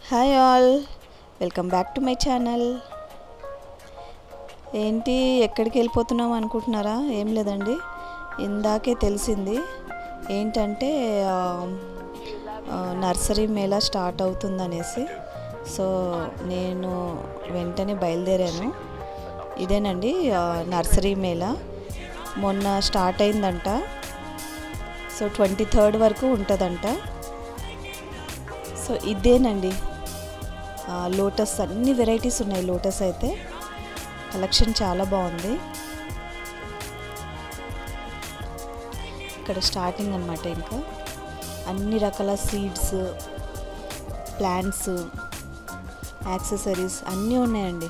hi all welcome back to my channel ఏంటి ఎక్కడికి వెళ్ళిపోతున్నాం అనుకుంటున్నారా ఏం లేదండి ఇందాకే తెలిసింది ఏంటంటే ఆ, ఆ, నర్సరీ మేళా స్టార్ట్ అవుతుందనేసి సో నేను వెంటనే బయలుదేరాను ఇదేనండి ఆ, నర్సరీ మేళా మొన్న స్టార్ట్ అయిందంట సో ట్వంటీ థర్డ్ వరకు ఉంటుందంట సో ఇదేనండి లోటస్ అన్ని వెరైటీస్ ఉన్నాయి లోటస్ అయితే కలెక్షన్ చాలా బాగుంది ఇక్కడ స్టార్టింగ్ అనమాట ఇంకా అన్ని రకాల సీడ్స్ ప్లాంట్స్ యాక్సెసరీస్ అన్నీ ఉన్నాయండి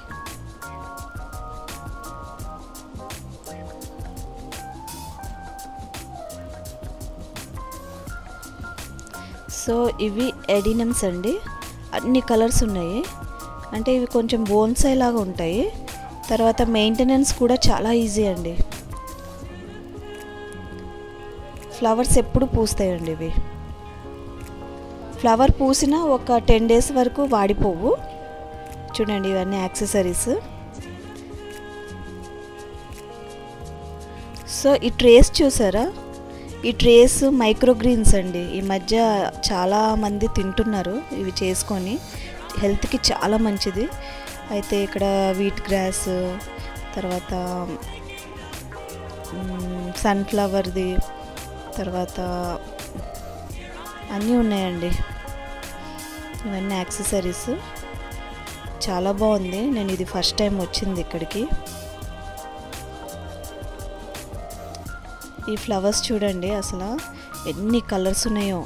సో ఇవి ఎడినమ్స్ అండి అన్ని కలర్స్ ఉన్నాయి అంటే ఇవి కొంచెం బోన్సై లాగా ఉంటాయి తర్వాత మెయింటెనెన్స్ కూడా చాలా ఈజీ అండి ఫ్లవర్స్ ఎప్పుడు పూస్తాయండి ఇవి ఫ్లవర్ పూసిన ఒక టెన్ డేస్ వరకు వాడిపోవు చూడండి ఇవన్నీ యాక్సెసరీస్ సో ఈ ట్రేస్ చూసారా ఈ ట్రేస్ మైక్రోగ్రీన్స్ అండి ఈ మధ్య చాలా మంది తింటున్నారు ఇవి చేసుకొని హెల్త్కి చాలా మంచిది అయితే ఇక్కడ వీట్ గ్రాస్ తర్వాత సన్ఫ్లవర్ది తర్వాత అన్నీ ఉన్నాయండి ఇవన్నీ యాక్సెసరీస్ చాలా బాగుంది నేను ఇది ఫస్ట్ టైం వచ్చింది ఇక్కడికి ఈ ఫ్లవర్స్ చూడండి అసలు ఎన్ని కలర్స్ ఉన్నాయో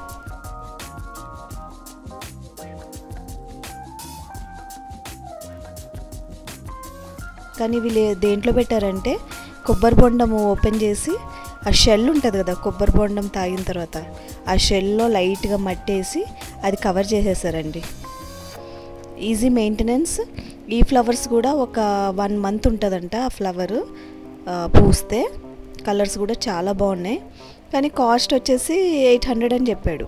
కానీ వీళ్ళు దేంట్లో పెట్టారంటే కొబ్బరి బొండము ఓపెన్ చేసి ఆ షెల్ ఉంటుంది కదా కొబ్బరి బొండం తాగిన తర్వాత ఆ షెల్లో లైట్గా మట్టేసి అది కవర్ చేసేసారండి ఈజీ మెయింటెనెన్స్ ఈ ఫ్లవర్స్ కూడా ఒక వన్ మంత్ ఉంటుందంట ఆ ఫ్లవర్ పూస్తే కలర్స్ కూడా చాలా బాగున్నాయి కానీ కాస్ట్ వచ్చేసి ఎయిట్ హండ్రెడ్ అని చెప్పాడు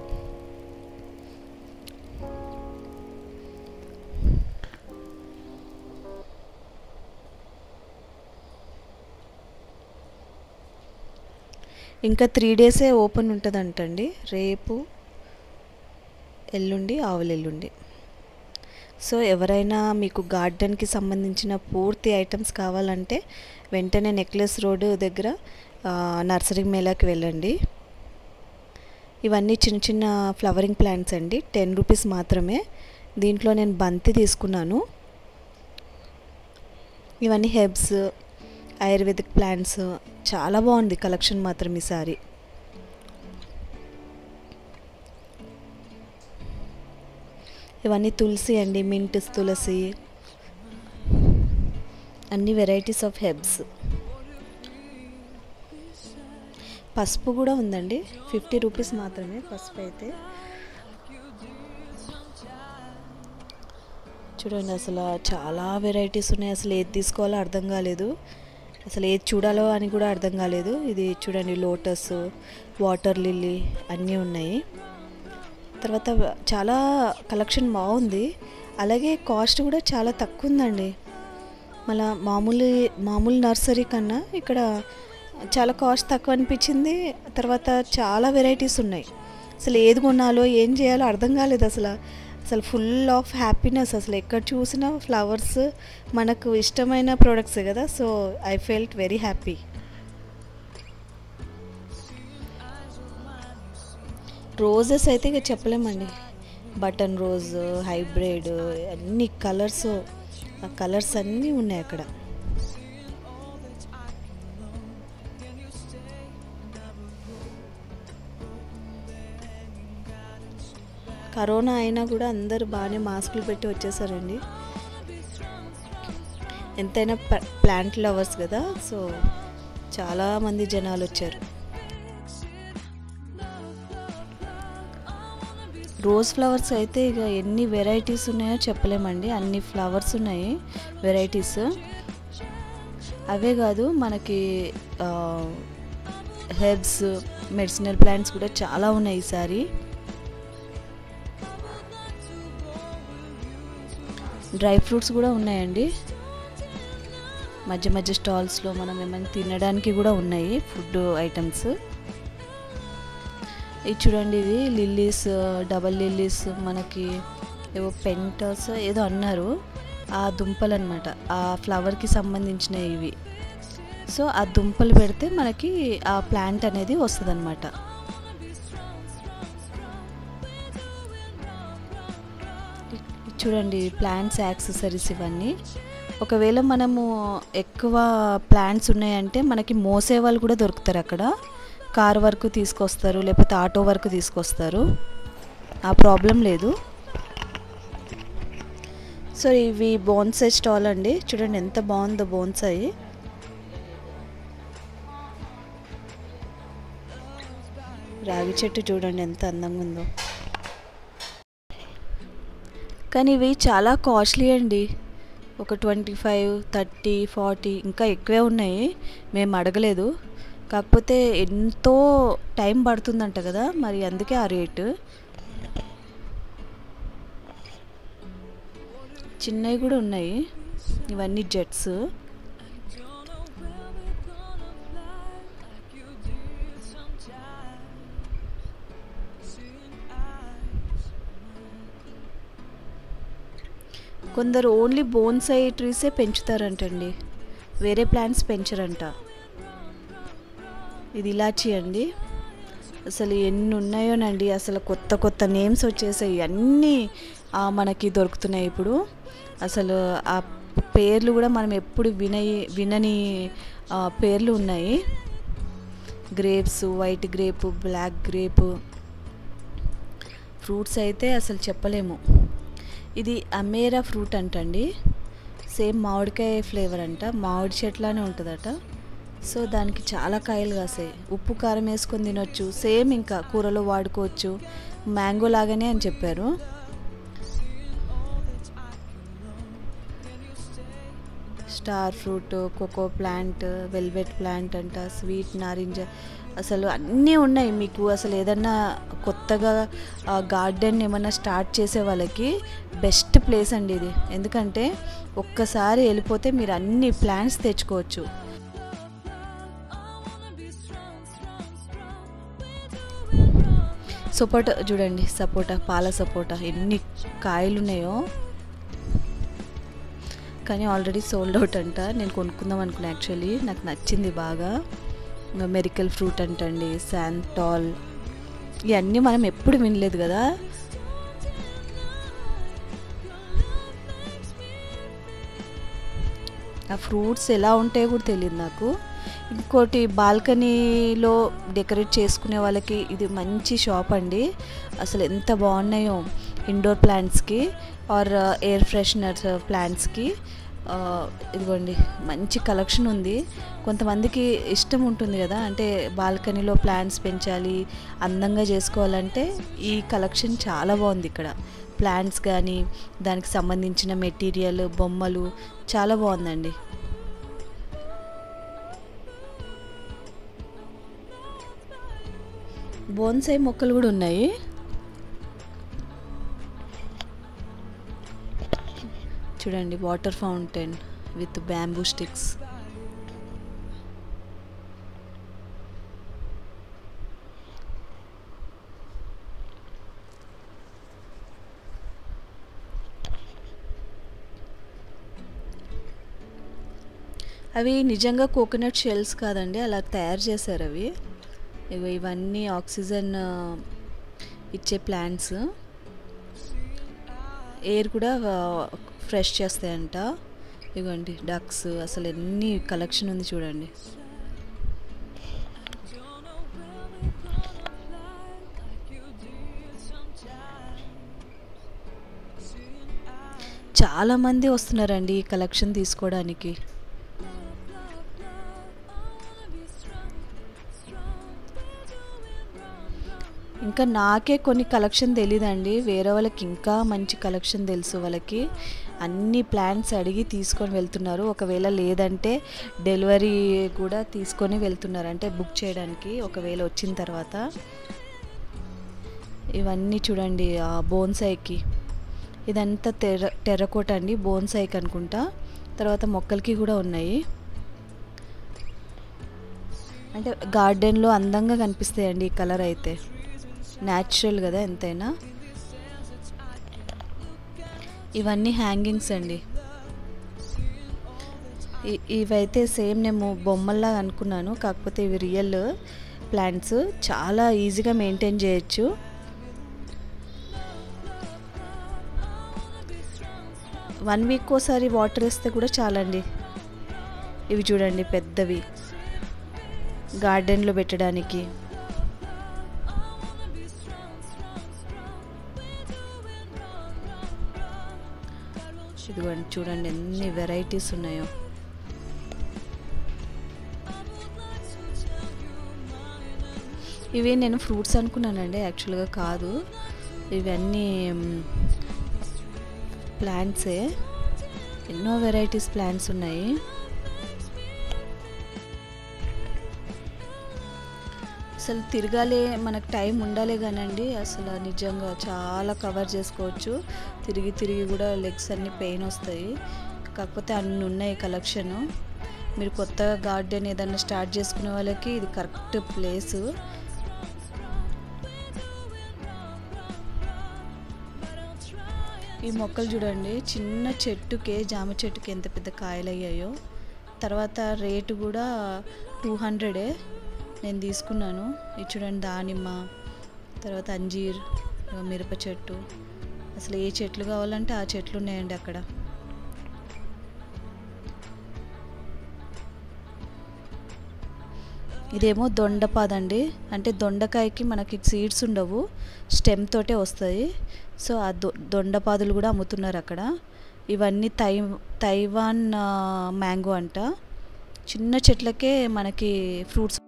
ఇంకా త్రీ డేసే ఓపెన్ ఉంటుందంటండి రేపు ఎల్లుండి ఆవులు ఎల్లుండి సో ఎవరైనా మీకు గార్డెన్కి సంబంధించిన పూర్తి ఐటమ్స్ కావాలంటే వెంటనే నెక్లెస్ రోడ్ దగ్గర నర్సరీ మేళాకి వెళ్ళండి ఇవన్నీ చిన్న చిన్న ఫ్లవరింగ్ ప్లాంట్స్ అండి టెన్ రూపీస్ మాత్రమే దీంట్లో నేను బంతి తీసుకున్నాను ఇవన్నీ హెబ్స్ ఆయుర్వేదిక్ ప్లాంట్స్ చాలా బాగుంది కలెక్షన్ మాత్రం ఈసారి ఇవన్నీ తులసి అండి మింట్ తులసి అన్ని వెరైటీస్ ఆఫ్ హెబ్స్ పసుపు కూడా ఉందండి ఫిఫ్టీ రూపీస్ మాత్రమే పసుపు అయితే చూడండి అసలు చాలా వెరైటీస్ ఉన్నాయి అసలు ఏది తీసుకోవాలో అర్థం కాలేదు అసలు ఏది చూడాలో అని కూడా అర్థం కాలేదు ఇది చూడండి లోటస్ వాటర్ లిల్లీ అన్నీ ఉన్నాయి తర్వాత చాలా కలెక్షన్ బాగుంది అలాగే కాస్ట్ కూడా చాలా తక్కువ ఉందండి మళ్ళా మామూలు మామూలు నర్సరీ కన్నా ఇక్కడ చాలా కాస్ట్ తక్కువ అనిపించింది తర్వాత చాలా వెరైటీస్ ఉన్నాయి అసలు ఏది కొనాలో ఏం చేయాలో అర్థం కాలేదు అసలు అసలు ఫుల్ ఆఫ్ హ్యాపీనెస్ అసలు ఎక్కడ చూసినా ఫ్లవర్స్ మనకు ఇష్టమైన ప్రోడక్ట్సే కదా so I felt very happy roses అయితే ఇక చెప్పలేమండి బటన్ రోజ్ హైబ్రిడ్ అన్ని కలర్స్ ఆ కలర్స్ అన్నీ ఉన్నాయి అక్కడ కరోనా అయినా కూడా అందరూ బాగానే మాస్కులు పెట్టి వచ్చేసారండి ఎంతైనా ప్లాంట్ లవర్స్ కదా సో చాలామంది జనాలు వచ్చారు రోజ్ ఫ్లవర్స్ అయితే ఇక ఎన్ని వెరైటీస్ ఉన్నాయో చెప్పలేమండి అన్ని ఫ్లవర్స్ ఉన్నాయి వెరైటీస్ అవే కాదు మనకి హెర్బ్స్ మెడిసినల్ ప్లాంట్స్ కూడా చాలా ఉన్నాయి ఈసారి డ్రై ఫ్రూట్స్ కూడా ఉన్నాయండి మధ్య మధ్య స్టాల్స్లో మనం ఏమైనా తినడానికి కూడా ఉన్నాయి ఫుడ్ ఐటమ్స్ ఇది చూడండి ఇది లిల్లీస్ డబల్ లిల్లీస్ మనకి ఏవో పెంటర్స్ ఏదో అన్నారు ఆ దుంపలు అనమాట ఆ ఫ్లవర్కి సంబంధించిన ఇవి సో ఆ దుంపలు పెడితే మనకి ఆ ప్లాంట్ అనేది వస్తుంది అనమాట చూడండి ప్లాంట్స్ యాక్సెసరీస్ ఇవన్నీ ఒకవేళ మనము ఎక్కువ ప్లాంట్స్ ఉన్నాయంటే మనకి మోసే వాళ్ళు కూడా దొరుకుతారు అక్కడ కార్ వరకు తీసుకొస్తారు లేకపోతే ఆటో వరకు తీసుకొస్తారు ఆ ప్రాబ్లం లేదు సో ఇవి బోన్సాయి స్టాల్ అండి చూడండి ఎంత బాగుందో బోన్సాయి రాగి చెట్టు చూడండి ఎంత అందంగా ఉందో కానీ ఇవి చాలా కాస్ట్లీ అండి ఒక ట్వంటీ ఫైవ్ థర్టీ ఫార్టీ ఇంకా ఎక్కువే ఉన్నాయి మేము అడగలేదు కాకపోతే ఎంతో టైం పడుతుందంట కదా మరి అందుకే ఆ రేటు చిన్నవి కూడా ఉన్నాయి ఇవన్నీ జెట్స్ కొందరు ఓన్లీ బోన్సై ట్రీసే పెంచుతారంటండి వేరే ప్లాంట్స్ పెంచరంట ఇది ఇలాచి అండి అసలు ఎన్ని ఉన్నాయోనండి అసలు కొత్త కొత్త నేమ్స్ వచ్చేసాయి అన్నీ ఆ, మనకి దొరుకుతున్నాయి ఇప్పుడు అసలు ఆ పేర్లు కూడా మనం ఎప్పుడు వినయి వినని ఆ, పేర్లు ఉన్నాయి grapes white grape black grape fruits అయితే అసలు చెప్పలేము ఇది అమేరా ఫ్రూట్ అంటండి సేమ్ మామిడికాయ ఫ్లేవర్ అంట మామిడి చెట్లానే ఉంటుందట సో దానికి చాలా కాయలు కాసాయి ఉప్పు కారం వేసుకొని తినొచ్చు సేమ్ ఇంకా కూరలో వాడుకోవచ్చు మ్యాంగో లాగానే అని చెప్పారు star fruit cocoa plant velvet plant అంట స్వీట్ నారింజ అసలు అన్నీ ఉన్నాయి మీకు అసలు ఏదన్నా కొత్తగా గార్డెన్ ఏమన్నా స్టార్ట్ చేసే వాళ్ళకి బెస్ట్ ప్లేస్ అండి ఇది ఎందుకంటే ఒక్కసారి వెళ్ళిపోతే మీరు అన్ని ప్లాంట్స్ తెచ్చుకోవచ్చు సపోటా చూడండి సపోటా పాల సపోటా ఎన్ని కాయలు ఉన్నాయో కానీ ఆల్రెడీ సోల్డ్ అవుట్ అంట నేను కొనుక్కుందాం అనుకున్నా యాక్చువల్లీ నాకు నచ్చింది బాగా మెరికల్ ఫ్రూట్ అంటండి శాంటాల్ ఇవన్నీ మనం ఎప్పుడు వినలేదు కదా ఆ ఫ్రూట్స్ ఎలా ఉంటాయో కూడా తెలియదు నాకు ఇంకోటి బాల్కనీలో డెకరేట్ చేసుకునే వాళ్ళకి ఇది మంచి షాప్ అండి అసలు ఎంత బాగున్నాయో ఇండోర్ ప్లాంట్స్కి ఆర్ ఎయిర్ ఫ్రెషనర్ ప్లాంట్స్కి ఇదిగోండి మంచి కలెక్షన్ ఉంది కొంతమందికి ఇష్టం ఉంటుంది కదా అంటే బాల్కనీలో ప్లాంట్స్ పెంచాలి అందంగా చేసుకోవాలంటే ఈ కలెక్షన్ చాలా బాగుంది ఇక్కడ ప్లాంట్స్ కానీ దానికి సంబంధించిన మెటీరియల్ బొమ్మలు చాలా బాగుందండి బోన్సాయి మొక్కలు కూడా ఉన్నాయి చూడండి water fountain with bamboo sticks అవి నిజంగా కోకోనట్ షెల్స్ కాదండి అలా తయారు చేశారు అవి ఇగో ఇవన్నీ ఆక్సిజన్ ఆ, ఇచ్చే ప్లాంట్స్ ఎయిర్ కూడా ఫ్రెష్ చేస్తాయంట ఇగోండి డక్స్ అసలు ఎన్ని కలెక్షన్ ఉంది చూడండి చాలా మంది వస్తున్నారండి ఈ కలెక్షన్ తీసుకోవడానికి ఇంకా నాకే కొన్ని కలెక్షన్ తెలీదండి వేరే వాళ్ళకి ఇంకా మంచి కలెక్షన్ తెలుసు వాళ్ళకి అన్ని ప్లాన్స్ అడిగి తీసుకొని వెళ్తున్నారు ఒకవేళ లేదంటే డెలివరీ కూడా తీసుకొని వెళ్తున్నారు అంటే బుక్ చేయడానికి ఒకవేళ వచ్చిన తర్వాత ఇవన్నీ చూడండి బోన్సాయికి ఇదంతా టెర్ర టెర్రకోట అండి బోన్సైక్ అనుకుంటా తర్వాత మొక్కలకి కూడా ఉన్నాయి అంటే గార్డెన్లో అందంగా కనిపిస్తాయండి ఈ కలర్ అయితే న్యాచురల్ కదా ఎంతైనా ఇవన్నీ హ్యాంగింగ్స్ అండి ఇ- ఇవైతే సేమ్ నేను బొమ్మల్లా అనుకున్నాను కాకపోతే ఇవి రియల్ ప్లాంట్స్ చాలా ఈజీగా మెయింటైన్ చేయొచ్చు వన్ వీక్ ఒకసారి వాటర్ వేస్తే కూడా చాలండి ఇవి చూడండి పెద్దవి గార్డెన్లో పెట్టడానికి ఇదిగోండి చూడండి ఎన్ని వెరైటీస్ ఉన్నాయో ఇవి నేను ఫ్రూట్స్ అనుకున్నానండి యాక్చువల్గా కాదు ఇవన్నీ ప్లాంట్సే ఎన్నో వెరైటీస్ ప్లాంట్స్ ఉన్నాయి అసలు తిరగాలి మనకు టైం ఉండాలి కానండి అసలు నిజంగా చాలా కవర్ చేసుకోవచ్చు తిరిగి తిరిగి కూడా లెగ్స్ అన్ని పెయిన్ వస్తాయి కాకపోతే అన్ని ఉన్నాయి కలెక్షన్ మీరు కొత్తగా గార్డెన్ ఏదైనా స్టార్ట్ చేసుకునే వాళ్ళకి ఇది కరెక్ట్ ప్లేసు ఈ మొక్కలు చూడండి చిన్న చెట్టుకే జామ చెట్టుకి ఎంత పెద్ద కాయలు అయ్యాయో తర్వాత రేటు కూడా టూ హండ్రెడే నేను తీసుకున్నాను ఇది చూడండి దానిమ్మ తర్వాత అంజీర్ మిరప చెట్టు అసలు ఏ చెట్లు కావాలంటే ఆ చెట్లు ఉన్నాయండి అక్కడ ఇదేమో దొండపాదండి అంటే దొండకాయకి మనకి సీడ్స్ ఉండవు స్టెమ్ తోటే వస్తాయి సో ఆ దొ దొండపాదులు కూడా అమ్ముతున్నారు అక్కడ ఇవన్నీ తై తైవాన్ ఆ, మ్యాంగో అంట చిన్న చెట్లకే మనకి ఫ్రూట్స్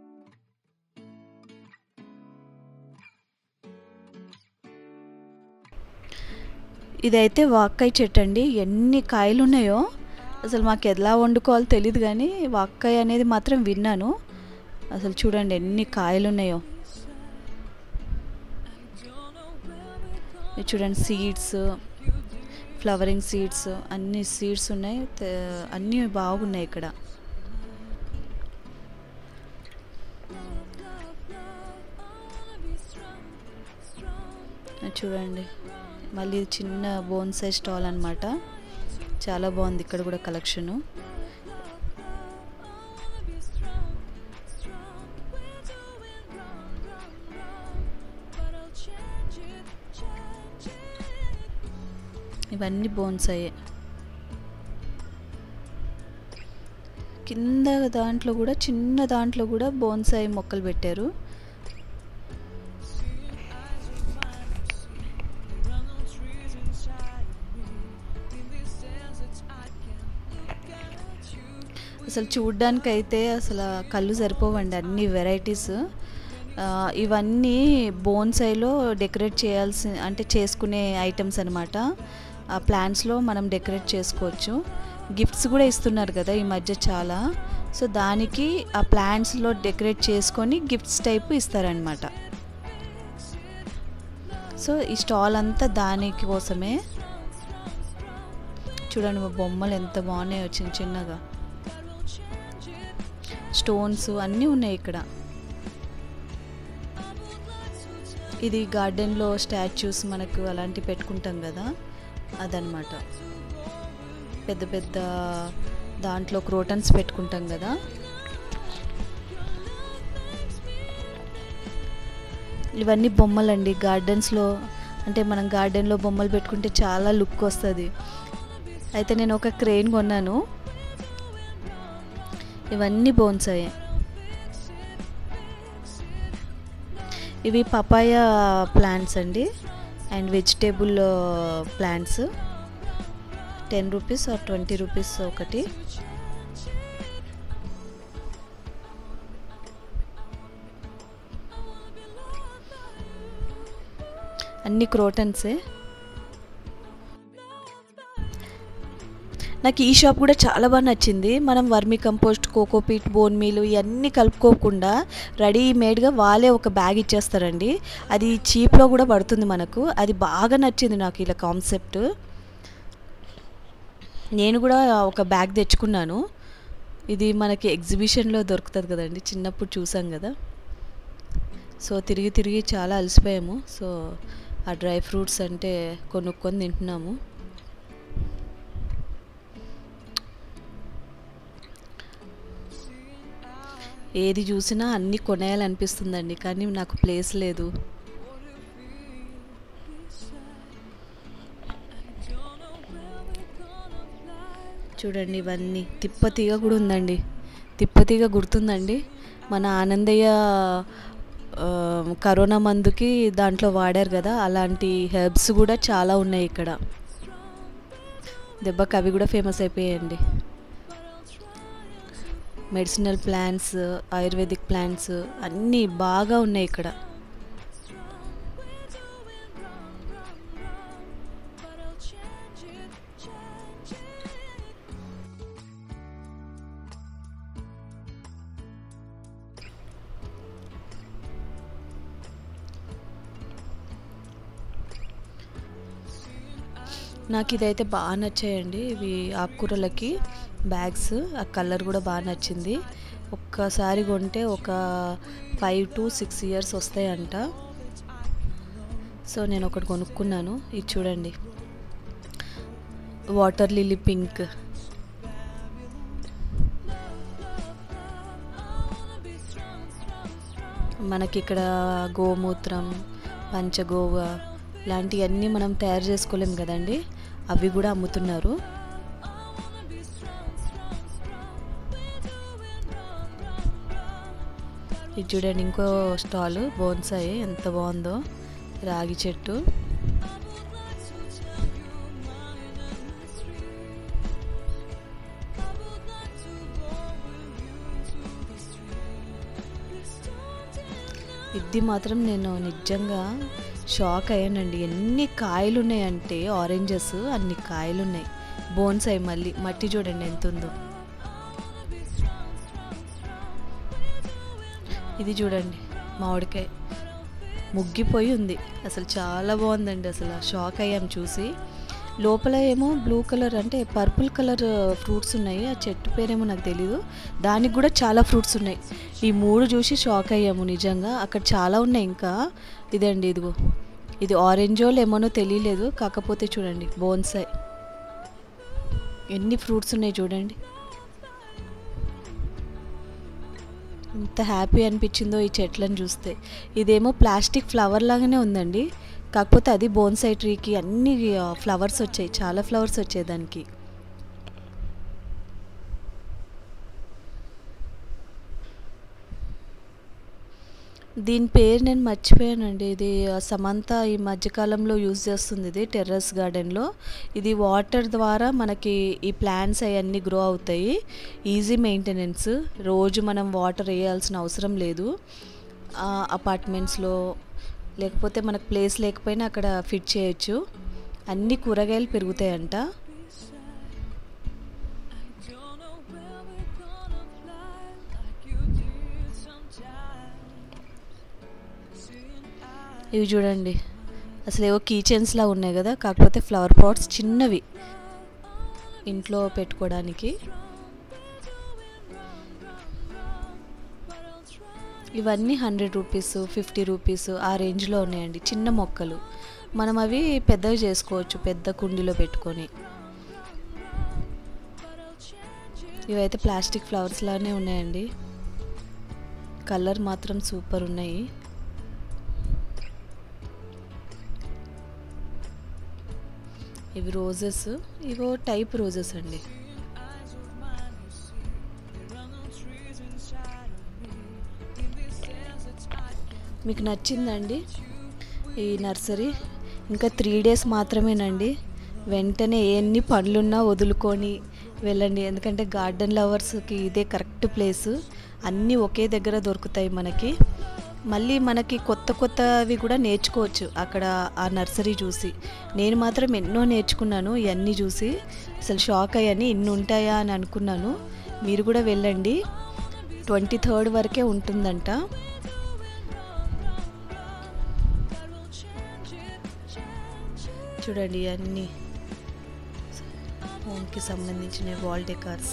ఇదైతే వాక్కాయ చెట్టు అండి ఎన్ని కాయలు ఉన్నాయో అసలు మాకు ఎలా వండుకోవాలో తెలియదు కానీ వాక్కాయ అనేది మాత్రం విన్నాను అసలు చూడండి ఎన్ని కాయలు ఉన్నాయో ఇది చూడండి సీడ్స్ ఫ్లవరింగ్ సీడ్స్ అన్ని సీడ్స్ ఉన్నాయి తే- అన్నీ బాగున్నాయి ఇక్కడ ఇది చూడండి మళ్ళీ ఇది చిన్న బోన్సై స్టాల్ అన్నమాట చాలా బాగుంది ఇక్కడ కూడా కలెక్షను ఇవన్నీ బోన్స్ అయ్యే కింద దాంట్లో కూడా చిన్న దాంట్లో కూడా బోన్సాయి మొక్కలు పెట్టారు అసలు చూడ్డానికైతే అసలు కళ్ళు సరిపోవండి అన్ని వెరైటీస్ ఇవన్నీ బోన్సైలో డెకరేట్ చేయాల్సి అంటే చేసుకునే ఐటమ్స్ అనమాట ఆ ప్లాంట్స్లో మనం డెకరేట్ చేసుకోవచ్చు గిఫ్ట్స్ కూడా ఇస్తున్నారు కదా ఈ మధ్య చాలా సో దానికి ఆ ప్లాంట్స్లో డెకరేట్ చేసుకొని గిఫ్ట్స్ టైపు ఇస్తారనమాట సో ఈ స్టాల్ అంతా దానికి కోసమే చూడండి మా బొమ్మలు ఎంత బాగున్నాయో చిన్న చిన్నగా స్టోన్స్ అన్నీ ఉన్నాయి ఇక్కడ ఇది గార్డెన్లో స్టాచ్యూస్ మనకు అలాంటివి పెట్టుకుంటాం కదా అదనమాట పెద్ద పెద్ద దాంట్లో క్రోటన్స్ పెట్టుకుంటాం కదా ఇవన్నీ బొమ్మలండి గార్డెన్స్లో అంటే మనం గార్డెన్లో బొమ్మలు పెట్టుకుంటే చాలా లుక్ వస్తుంది అయితే నేను ఒక క్రెయిన్ కొన్నాను ఇవన్నీ బోన్స్ అయ్యాయి ఇవి పపాయ ప్లాంట్స్ అండి and vegetable plants ten rupees or twenty rupees ఒకటి అన్ని క్రోటన్సే నాకు ఈ షాప్ కూడా చాలా బాగా నచ్చింది మనం vermicompost cocopeat bone meal ఇవన్నీ కలుపుకోకుండా రెడీమేడ్గా వాళ్ళే ఒక బ్యాగ్ ఇచ్చేస్తారండి అది చీప్లో కూడా పడుతుంది మనకు అది బాగా నచ్చింది నాకు ఇలా కాన్సెప్ట్ నేను కూడా ఒక బ్యాగ్ తెచ్చుకున్నాను ఇది మనకి ఎగ్జిబిషన్లో దొరుకుతుంది కదండి చిన్నప్పుడు చూసాం కదా సో తిరిగి తిరిగి చాలా అలసిపోయాము సో ఆ డ్రై ఫ్రూట్స్ అంటే కొనుక్కొని తింటున్నాము ఏది చూసినా అన్నీ కొనేయాలనిపిస్తుందండి కానీ నాకు ప్లేస్ లేదు చూడండి ఇవన్నీ తిప్పతీగ కూడా ఉందండి తిప్పతీగ గుర్తుందండి మన ఆనందయ్య ఆ, కరోనా మందుకి దాంట్లో వాడారు కదా అలాంటి హెర్బ్స్ కూడా చాలా ఉన్నాయి ఇక్కడ దెబ్బకి అవి కూడా ఫేమస్ అయిపోయాయండి మెడిసినల్ ప్లాంట్స్ ఆయుర్వేదిక్ ప్లాంట్స్ అన్నీ బాగా ఉన్నాయి ఇక్కడ నాకు ఇదైతే బాగా నచ్చాయండి ఇవి ఆకుకూరలకి బ్యాగ్స్ ఆ కలర్ కూడా బాగా నచ్చింది ఒక్కసారి కొంటే ఒక ఫైవ్ టు సిక్స్ ఇయర్స్ వస్తాయంట సో నేను ఒకటి కొనుక్కున్నాను ఇది చూడండి వాటర్ లిల్లీ పింక్ మనకి ఇక్కడ గోమూత్రం పంచగోవ ఇలాంటివన్నీ మనం తయారు చేసుకోలేం కదండి అవి కూడా అమ్ముతున్నారు ఇది చూడండి ఇంకో స్టాల్ బోన్సాయి ఎంత బాగుందో రాగి చెట్టు ఇది మాత్రం నేను నిజంగా షాక్ అయ్యానండి ఎన్ని కాయలు ఉన్నాయంటే ఆరెంజెస్ అన్ని కాయలు ఉన్నాయి బోన్స్ అయ్యి మళ్ళీ మట్టి చూడండి ఎంత ఉందో ఇది చూడండి మామిడికాయ ముగ్గిపోయి ఉంది అసలు చాలా బాగుందండి అసలు షాక్ అయ్యాం చూసి లోపల ఏమో బ్లూ కలర్ అంటే పర్పుల్ కలర్ ఫ్రూట్స్ ఉన్నాయి ఆ చెట్టు పేరేమో నాకు తెలియదు దానికి కూడా చాలా ఫ్రూట్స్ ఉన్నాయి ఈ మూడు చూసి షాక్ అయ్యాము నిజంగా అక్కడ చాలా ఉన్నాయి ఇంకా ఇదండి ఇదిగో ఇది ఆరెంజో లెమనో తెలియలేదు కాకపోతే చూడండి బోన్సాయ్ ఎన్ని ఫ్రూట్స్ ఉన్నాయి చూడండి ఎంత హ్యాపీ అనిపించిందో ఈ చెట్లను చూస్తే ఇదేమో ప్లాస్టిక్ ఫ్లవర్ లాగానే ఉందండి కాకపోతే అది బోన్సై ట్రీకి అన్ని ఫ్లవర్స్ వచ్చాయి చాలా ఫ్లవర్స్ వచ్చాయి దానికి దీని పేరు నేను మర్చిపోయానండి ఇది ఆ సమంత ఈ మధ్యకాలంలో యూజ్ చేస్తుంది ఇది టెర్రస్ గార్డెన్లో ఇది వాటర్ ద్వారా మనకి ఈ ప్లాంట్స్ అవన్నీ గ్రో అవుతాయి ఈజీ మెయింటెనెన్స్ రోజు మనం వాటర్ వేయాల్సిన అవసరం లేదు అపార్ట్మెంట్స్లో లేకపోతే మనకు ప్లేస్ లేకపోయినా అక్కడ ఫిట్ చేయొచ్చు అన్ని కూరగాయలు పెరుగుతాయంట ఇవి చూడండి అసలు ఏవో కీచెన్స్ లా ఉన్నాయి కదా కాకపోతే ఫ్లవర్ పాట్స్ చిన్నవి ఇంట్లో పెట్టుకోవడానికి ఇవన్నీ హండ్రెడ్ రూపీస్ ఫిఫ్టీ రూపీస్ ఆ రేంజ్లో ఉన్నాయండి చిన్న మొక్కలు మనం అవి పెద్దవి చేసుకోవచ్చు పెద్ద కుండీలో పెట్టుకొని ఇవైతే ప్లాస్టిక్ ఫ్లవర్స్ లానే ఉన్నాయండి కలర్ మాత్రం సూపర్ ఉన్నాయి ఇవి రోజెస్ ఇవో టైప్ రోజెస్ అండి మీకు నచ్చిందండి ఈ నర్సరీ ఇంకా త్రీ డేస్ మాత్రమేనండి వెంటనే ఎన్ని పనులున్నా వదులుకొని వెళ్ళండి ఎందుకంటే గార్డెన్ లవర్స్కి ఇదే కరెక్ట్ ప్లేస్ అన్నీ ఒకే దగ్గర దొరుకుతాయి మనకి మళ్ళీ మనకి కొత్త కొత్తవి కూడా నేర్చుకోవచ్చు అక్కడ ఆ నర్సరీ చూసి నేను మాత్రం ఎన్నో నేర్చుకున్నాను ఇవన్నీ చూసి అసలు షాక్ అయ్యాను ఇన్ని ఉంటాయా అని అనుకున్నాను మీరు కూడా వెళ్ళండి ట్వంటీ థర్డ్ వరకే ఉంటుందంట చూడండి అన్నీ హోమ్కి సంబంధించిన వాల్ డెకార్స్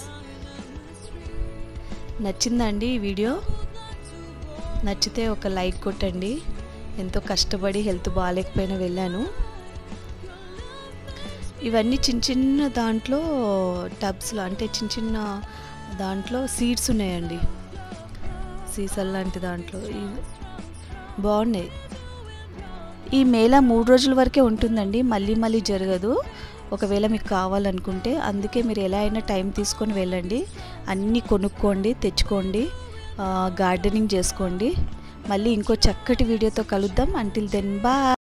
నచ్చిందండి ఈ వీడియో నచ్చితే ఒక లైక్ కొట్టండి ఎంతో కష్టపడి హెల్త్ బాగాలేకపోయినా వెళ్ళాను ఇవన్నీ చిన్న చిన్న దాంట్లో టబ్స్లో అంటే చిన్న చిన్న దాంట్లో సీడ్స్ ఉన్నాయండి సీసల్ లాంటి దాంట్లో ఇవి బాగున్నాయి ఈ మేళ మూడు రోజుల వరకే ఉంటుందండి మళ్ళీ మళ్ళీ జరగదు ఒకవేళ మీకు కావాలనుకుంటే అందుకే మీరు ఎలా అయినా టైం తీసుకొని వెళ్ళండి అన్నీ కొనుక్కోండి తెచ్చుకోండి గార్డెనింగ్ చేసుకోండి మళ్ళీ ఇంకో చక్కటి వీడియోతో కలుద్దాం అంటిల్ దెన్ బా